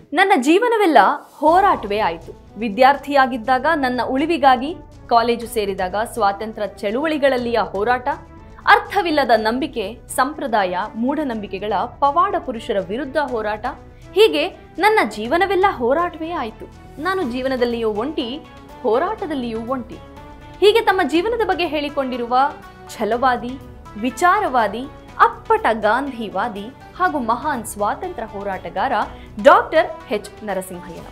ನನ್ನ ಜೀವನವೆಲ್ಲ ಹೋರಾಟವೇ ಆಯಿತು ವಿದ್ಯಾರ್ಥಿಯಾಗಿದ್ದಾಗ ನನ್ನ ಉಳಿವಿಗಾಗಿ ಕಾಲೇಜು ಸೇರಿದಾಗ ಸ್ವಾತಂತ್ರ್ಯ ಚಳುವಳಿಗಳಲ್ಲಿಯ ಹೋರಾಟ ಅರ್ಥವಿಲ್ಲದ ನಂಬಿಕೆ ಸಂಪ್ರದಾಯ ಮೂಢನಂಬಿಕೆಗಳ ಪವಾಡ ಪುರುಷರ ವಿರುದ್ಧ ಹೋರಾಟ ಹೀಗೆ ನನ್ನ ಜೀವನವೆಲ್ಲ ಹೋರಾಟವೇ ಆಯಿತು ನಾನು ಜೀವನದಲ್ಲಿಯೂ ಒಂಟಿ ಹೋರಾಟದಲ್ಲಿಯೂ ಒಂಟಿ ಹೀಗೆ ತಮ್ಮ ಜೀವನದ ಬಗ್ಗೆ ಹೇಳಿಕೊಂಡಿರುವ ಛಲವಾದಿ ವಿಚಾರವಾದಿ ಅಪ್ಪಟ ಗಾಂಧಿವಾದಿ ಹಾಗೂ ಮಹಾನ್ ಸ್ವಾತಂತ್ರ್ಯ ಹೋರಾಟಗಾರ ಡಾಕ್ಟರ್ ಎಚ್ ನರಸಿಂಹಯ್ಯನವರು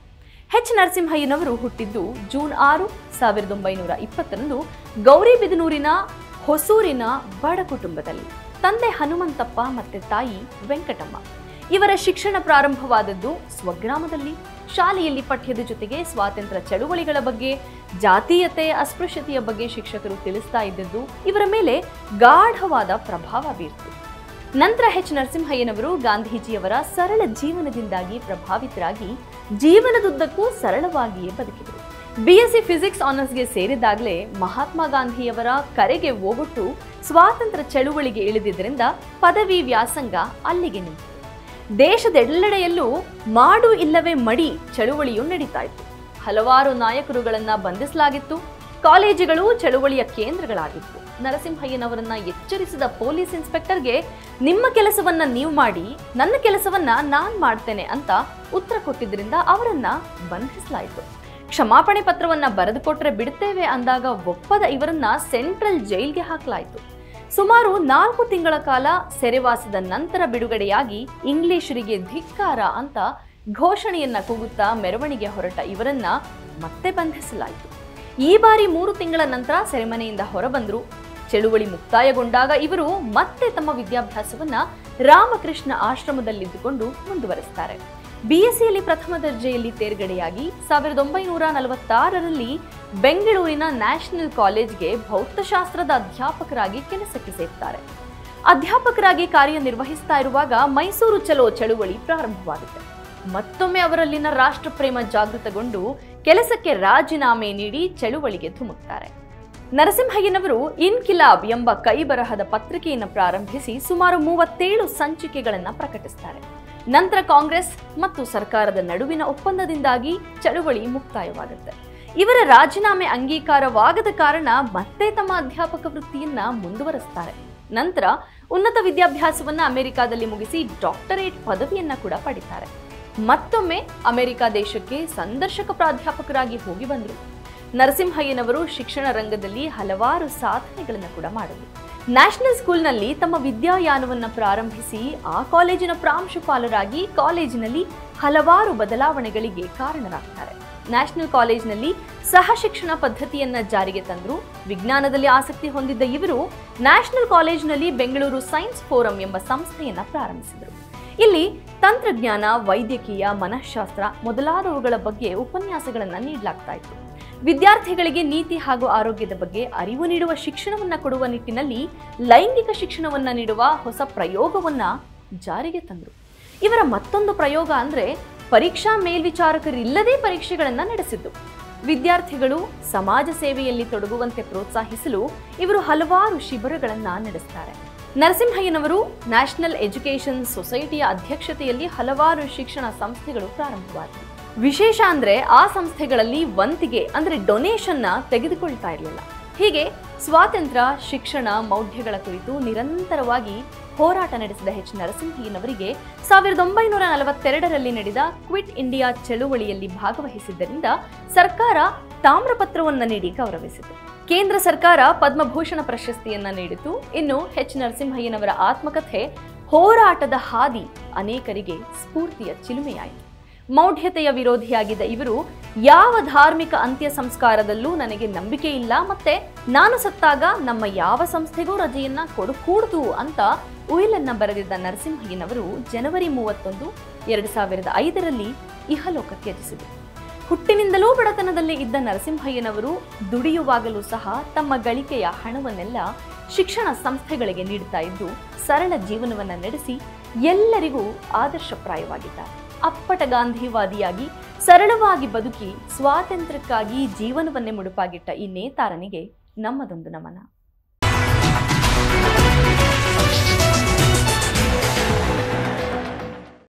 ಎಚ್ ನರಸಿಂಹಯ್ಯನವರು ಹುಟ್ಟಿದ್ದು ಜೂನ್ ಆರು ಸಾವಿರದ ಒಂಬೈನೂರ ಇಪ್ಪತ್ತರಂದು ಗೌರಿಬಿದನೂರಿನ ಹೊಸೂರಿನ ಬಡ ಕುಟುಂಬದಲ್ಲಿ ತಂದೆ ಹನುಮಂತಪ್ಪ ಮತ್ತೆ ತಾಯಿ ವೆಂಕಟಮ್ಮ ಇವರ ಶಿಕ್ಷಣ ಪ್ರಾರಂಭವಾದದ್ದು ಸ್ವಗ್ರಾಮದಲ್ಲಿ ಶಾಲೆಯಲ್ಲಿ ಪಠ್ಯದ ಜೊತೆಗೆ ಸ್ವಾತಂತ್ರ್ಯ ಚಳುವಳಿಗಳ ಬಗ್ಗೆ ಜಾತೀಯತೆ ಅಸ್ಪೃಶ್ಯತೆಯ ಬಗ್ಗೆ ಶಿಕ್ಷಕರು ತಿಳಿಸ್ತಾ ಇದ್ದದ್ದು ಇವರ ಮೇಲೆ ಗಾಢವಾದ ಪ್ರಭಾವ ಬೀರ್ತು ನಂತರ ಎಚ್ ನರಸಿಂಹಯ್ಯನವರು ಗಾಂಧೀಜಿಯವರ ಸರಳ ಜೀವನದಿಂದಾಗಿ ಪ್ರಭಾವಿತರಾಗಿ ಜೀವನದುದ್ದಕ್ಕೂ ಸರಳವಾಗಿಯೇ ಬದುಕಿದರು ಬಿಎಸ್ಸಿ ಫಿಸಿಕ್ಸ್ ಆನರ್ಸ್ಗೆ ಸೇರಿದಾಗಲೇ ಮಹಾತ್ಮ ಗಾಂಧಿಯವರ ಕರೆಗೆ ಓಗೊಟ್ಟು ಸ್ವಾತಂತ್ರ್ಯ ಚಳುವಳಿಗೆ ಇಳಿದಿದ್ದರಿಂದ ಪದವಿ ವ್ಯಾಸಂಗ ಅಲ್ಲಿಗೆ ನಿಂತು ದೇಶದೆಲ್ಲೆಡೆಯಲ್ಲೂ ಮಾಡು ಇಲ್ಲವೇ ಮಡಿ ಚಳುವಳಿಯು ನಡೀತಾ ಇತ್ತು ಹಲವಾರು ನಾಯಕರುಗಳನ್ನ ಬಂಧಿಸಲಾಗಿತ್ತು ಕಾಲೇಜುಗಳು ಚಳುವಳಿಯ ಕೇಂದ್ರಗಳಾಗಿತ್ತು ನರಸಿಂಹಯ್ಯನವರನ್ನ ಎಚ್ಚರಿಸಿದ ಪೊಲೀಸ್ ಇನ್ಸ್ಪೆಕ್ಟರ್ಗೆ ನಿಮ್ಮ ಕೆಲಸವನ್ನ ನೀವು ಮಾಡಿ ನನ್ನ ಕೆಲಸವನ್ನ ನಾನ್ ಮಾಡ್ತೇನೆ ಅಂತ ಉತ್ತರ ಕೊಟ್ಟಿದ್ರಿಂದ ಅವರನ್ನ ಬಂಧಿಸಲಾಯಿತು ಕ್ಷಮಾಪಣೆ ಪತ್ರವನ್ನ ಬರೆದುಕೊಟ್ರೆ ಬಿಡ್ತೇವೆ ಅಂದಾಗ ಒಪ್ಪದ ಇವರನ್ನ ಸೆಂಟ್ರಲ್ ಜೈಲ್ಗೆ ಹಾಕಲಾಯಿತು ಸುಮಾರು ನಾಲ್ಕು ತಿಂಗಳ ಕಾಲ ಸೆರೆವಾಸದ ನಂತರ ಬಿಡುಗಡೆಯಾಗಿ ಇಂಗ್ಲಿಷರಿಗೆ ಧಿಕ್ಕಾರ ಅಂತ ಘೋಷಣೆಯನ್ನ ಕೂಗುತ್ತಾ ಮೆರವಣಿಗೆ ಹೊರಟ ಇವರನ್ನ ಮತ್ತೆ ಬಂಧಿಸಲಾಯಿತು ಈ ಬಾರಿ ಮೂರು ತಿಂಗಳ ನಂತರ ಸೆರೆಮನೆಯಿಂದ ಹೊರಬಂದ್ರು ಚಳುವಳಿ ಮುಕ್ತಾಯಗೊಂಡಾಗ ಇವರು ಮತ್ತೆ ತಮ್ಮ ವಿದ್ಯಾಭ್ಯಾಸವನ್ನ ರಾಮಕೃಷ್ಣ ಆಶ್ರಮದಲ್ಲಿದ್ದುಕೊಂಡು ಮುಂದುವರೆಸ್ತಾರೆ ಬಿಎಸ್ಸಿಯಲ್ಲಿ ಪ್ರಥಮ ದರ್ಜೆಯಲ್ಲಿ ತೇರ್ಗಡೆಯಾಗಿ ಸಾವಿರದ ಒಂಬೈನೂರ ನಲವತ್ತಾರರಲ್ಲಿ ಬೆಂಗಳೂರಿನ ನ್ಯಾಷನಲ್ ಕಾಲೇಜ್ಗೆ ಭೌತಶಾಸ್ತ್ರದ ಅಧ್ಯಾಪಕರಾಗಿ ಕೆಲಸಕ್ಕೆ ಸೇರ್ತಾರೆ ಅಧ್ಯಾಪಕರಾಗಿ ಕಾರ್ಯನಿರ್ವಹಿಸ್ತಾ ಇರುವಾಗ ಮೈಸೂರು ಚಲೋ ಚಳುವಳಿ ಪ್ರಾರಂಭವಾಗುತ್ತೆ ಮತ್ತೊಮ್ಮೆ ಅವರಲ್ಲಿನ ರಾಷ್ಟ್ರಪ್ರೇಮ ಜಾಗೃತಗೊಂಡು ಕೆಲಸಕ್ಕೆ ರಾಜೀನಾಮೆ ನೀಡಿ ಚಳುವಳಿಗೆ ಧುಮುಕ್ತಾರೆ ನರಸಿಂಹಯ್ಯನವರು ಇನ್ಕಿಲಾಬ್ ಎಂಬ ಕೈಬರಹದ ಪತ್ರಿಕೆಯನ್ನು ಪ್ರಾರಂಭಿಸಿ ಸುಮಾರು ಮೂವತ್ತೇಳು ಸಂಚಿಕೆಗಳನ್ನು ಪ್ರಕಟಿಸ್ತಾರೆ ನಂತರ ಕಾಂಗ್ರೆಸ್ ಮತ್ತು ಸರ್ಕಾರದ ನಡುವಿನ ಒಪ್ಪಂದದಿಂದಾಗಿ ಚಳುವಳಿ ಮುಕ್ತಾಯವಾಗುತ್ತೆ ಇವರ ರಾಜೀನಾಮೆ ಅಂಗೀಕಾರವಾಗದ ಕಾರಣ ಮತ್ತೆ ತಮ್ಮ ಅಧ್ಯಾಪಕ ವೃತ್ತಿಯನ್ನ ಮುಂದುವರೆಸ್ತಾರೆ ನಂತರ ಉನ್ನತ ವಿದ್ಯಾಭ್ಯಾಸವನ್ನ ಅಮೆರಿಕಾದಲ್ಲಿ ಮುಗಿಸಿ ಡಾಕ್ಟರೇಟ್ ಪದವಿಯನ್ನ ಕೂಡ ಪಡಿತಾರೆ ಮತ್ತೊಮ್ಮೆ ಅಮೆರಿಕ ದೇಶಕ್ಕೆ ಸಂದರ್ಶಕ ಪ್ರಾಧ್ಯಾಪಕರಾಗಿ ಹೋಗಿ ಬಂದರು ನರಸಿಂಹಯ್ಯನವರು ಶಿಕ್ಷಣ ರಂಗದಲ್ಲಿ ಹಲವಾರು ಸಾಧನೆಗಳನ್ನು ಕೂಡ ಮಾಡಿದರು ನ್ಯಾಷನಲ್ ಸ್ಕೂಲ್ನಲ್ಲಿ ತಮ್ಮ ವಿದ್ಯಾಯಾನವನ್ನು ಪ್ರಾರಂಭಿಸಿ ಆ ಕಾಲೇಜಿನ ಪ್ರಾಂಶುಪಾಲರಾಗಿ ಕಾಲೇಜಿನಲ್ಲಿ ಹಲವಾರು ಬದಲಾವಣೆಗಳಿಗೆ ಕಾರಣರಾಗ್ತಾರೆ ನ್ಯಾಷನಲ್ ಕಾಲೇಜಿನಲ್ಲಿ ಸಹ ಶಿಕ್ಷಣ ಪದ್ಧತಿಯನ್ನ ಜಾರಿಗೆ ತಂದ್ರು ವಿಜ್ಞಾನದಲ್ಲಿ ಆಸಕ್ತಿ ಹೊಂದಿದ್ದ ಇವರು ನ್ಯಾಷನಲ್ ಕಾಲೇಜಿನಲ್ಲಿ ಬೆಂಗಳೂರು ಸೈನ್ಸ್ ಫೋರಂ ಎಂಬ ಸಂಸ್ಥೆಯನ್ನ ಪ್ರಾರಂಭಿಸಿದರು ಇಲ್ಲಿ ತಂತ್ರಜ್ಞಾನ ವೈದ್ಯಕೀಯ ಮನಃಶಾಸ್ತ್ರ ಮೊದಲಾದವುಗಳ ಬಗ್ಗೆ ಉಪನ್ಯಾಸಗಳನ್ನು ನೀಡಲಾಗ್ತಾ ಇತ್ತು ವಿದ್ಯಾರ್ಥಿಗಳಿಗೆ ನೀತಿ ಹಾಗೂ ಆರೋಗ್ಯದ ಬಗ್ಗೆ ಅರಿವು ನೀಡುವ ಶಿಕ್ಷಣವನ್ನ ಕೊಡುವ ನಿಟ್ಟಿನಲ್ಲಿ ಲೈಂಗಿಕ ಶಿಕ್ಷಣವನ್ನ ನೀಡುವ ಹೊಸ ಪ್ರಯೋಗವನ್ನ ಜಾರಿಗೆ ತಂದರು ಇವರ ಮತ್ತೊಂದು ಪ್ರಯೋಗ ಅಂದ್ರೆ ಪರೀಕ್ಷಾ ಮೇಲ್ವಿಚಾರಕರಿಲ್ಲದೆ ಪರೀಕ್ಷೆಗಳನ್ನ ನಡೆಸಿದ್ದು ವಿದ್ಯಾರ್ಥಿಗಳು ಸಮಾಜ ಸೇವೆಯಲ್ಲಿ ತೊಡಗುವಂತೆ ಪ್ರೋತ್ಸಾಹಿಸಲು ಇವರು ಹಲವಾರು ಶಿಬಿರಗಳನ್ನ ನಡೆಸ್ತಾರೆ ನರಸಿಂಹಯ್ಯನವರು ನ್ಯಾಷನಲ್ ಎಜುಕೇಷನ್ ಸೊಸೈಟಿಯ ಅಧ್ಯಕ್ಷತೆಯಲ್ಲಿ ಹಲವಾರು ಶಿಕ್ಷಣ ಸಂಸ್ಥೆಗಳು ಪ್ರಾರಂಭವಾದವು ವಿಶೇಷ ಅಂದ್ರೆ ಆ ಸಂಸ್ಥೆಗಳಲ್ಲಿ ವಂತಿಗೆ ಅಂದ್ರೆ ಡೊನೇಷನ್ನ ತೆಗೆದುಕೊಳ್ತಾ ಇರಲಿಲ್ಲ ಹೀಗೆ ಸ್ವಾತಂತ್ರ್ಯ ಶಿಕ್ಷಣ ಮೌಢ್ಯಗಳ ಕುರಿತು ನಿರಂತರವಾಗಿ ಹೋರಾಟ ನಡೆಸಿದ ಎಚ್ ನರಸಿಂಹಯ್ಯನವರಿಗೆ ಸಾವಿರದ ಒಂಬೈನೂರ ನಲವತ್ತೆರಡರಲ್ಲಿ ನಡೆದ ಕ್ವಿಟ್ ಇಂಡಿಯಾ ಚಳುವಳಿಯಲ್ಲಿ ಭಾಗವಹಿಸಿದ್ದರಿಂದ ಸರ್ಕಾರ ತಾಮ್ರಪತ್ರವನ್ನು ನೀಡಿ ಗೌರವಿಸಿತು ಕೇಂದ್ರ ಸರ್ಕಾರ ಪದ್ಮಭೂಷಣ ಪ್ರಶಸ್ತಿಯನ್ನ ನೀಡಿತು ಇನ್ನು ಎಚ್ ನರಸಿಂಹಯ್ಯನವರ ಆತ್ಮಕಥೆ ಹೋರಾಟದ ಹಾದಿ ಅನೇಕರಿಗೆ ಸ್ಫೂರ್ತಿಯ ಚಿಲುಮೆಯಾಯಿತು ಮೌಢ್ಯತೆಯ ವಿರೋಧಿಯಾಗಿದ್ದ ಇವರು ಯಾವ ಧಾರ್ಮಿಕ ಅಂತ್ಯ ಸಂಸ್ಕಾರದಲ್ಲೂ ನನಗೆ ನಂಬಿಕೆ ಇಲ್ಲ ಮತ್ತೆ ನಾನು ಸತ್ತಾಗ ನಮ್ಮ ಯಾವ ಸಂಸ್ಥೆಗೂ ರಜೆಯನ್ನ ಕೊಡಕೂಡದು ಅಂತ ಉಯಿಲನ್ನ ಬರೆದಿದ್ದ ನರಸಿಂಹಯ್ಯನವರು ಜನವರಿ ಮೂವತ್ತೊಂದು ಎರಡು ಸಾವಿರದ ಐದರಲ್ಲಿ ಇಹಲೋಕ ತ್ಯಜಿಸಿದರು ಹುಟ್ಟಿನಿಂದಲೂ ಬಡತನದಲ್ಲಿ ಇದ್ದ ನರಸಿಂಹಯ್ಯನವರು ದುಡಿಯುವಾಗಲೂ ಸಹ ತಮ್ಮ ಗಳಿಕೆಯ ಹಣವನ್ನೆಲ್ಲ ಶಿಕ್ಷಣ ಸಂಸ್ಥೆಗಳಿಗೆ ನೀಡುತ್ತಾ ಇದ್ದು ಸರಳ ಜೀವನವನ್ನ ನಡೆಸಿ ಎಲ್ಲರಿಗೂ ಆದರ್ಶಪ್ರಾಯವಾಗಿದ್ದಾರೆ ಅಪ್ಪಟ ಗಾಂಧಿವಾದಿಯಾಗಿ ಸರಳವಾಗಿ ಬದುಕಿ ಸ್ವಾತಂತ್ರ್ಯಕ್ಕಾಗಿ ಜೀವನವನ್ನೇ ಮುಡುಪಾಗಿಟ್ಟ ಈ ನೇತಾರನಿಗೆ ನಮ್ಮದೊಂದು ನಮನ